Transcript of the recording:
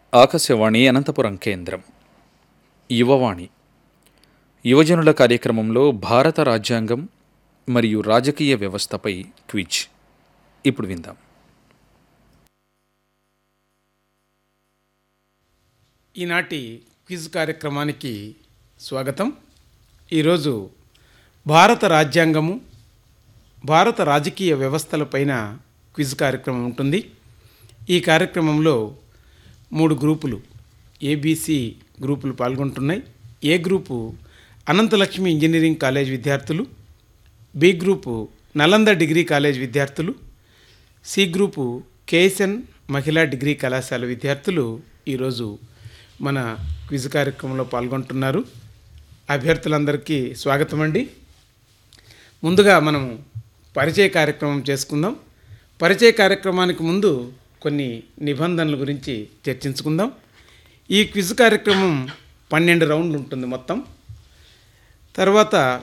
ఆకాశవాణి అనంతపురం కేంద్రం యువవాణి యువజనుల కార్యక్రమంలో భారత రాజ్యాంగం మరియు రాజకీయ వ్యవస్థపై క్విజ్ ఇప్పుడు విందాం ఈనాటి క్విజ్ కార్యక్రమానికి స్వాగతం ఈరోజు భారత రాజ్యాంగము భారత రాజకీయ వ్యవస్థలపైన క్విజ్ కార్యక్రమం ఉంటుంది ఈ కార్యక్రమంలో మూడు గ్రూపులు ఏబీసీ గ్రూపులు పాల్గొంటున్నాయి A group Anantalakshmi engineering college విద్యార్థులు B group Nalanda degree college విద్యార్థులు సి గ్రూపు కేఎస్ఎన్ మహిళా డిగ్రీ కళాశాల విద్యార్థులు ఈరోజు మన క్విజ్ కార్యక్రమంలో పాల్గొంటున్నారు అభ్యర్థులందరికీ స్వాగతం అండి ముందుగా మనం పరిచయ కార్యక్రమం చేసుకుందాం పరిచయ కార్యక్రమానికి ముందు కొన్ని నిబంధనల గురించి చర్చించుకుందాం ఈ క్విజ్ కార్యక్రమం పన్నెండు రౌండ్లు ఉంటుంది మొత్తం తర్వాత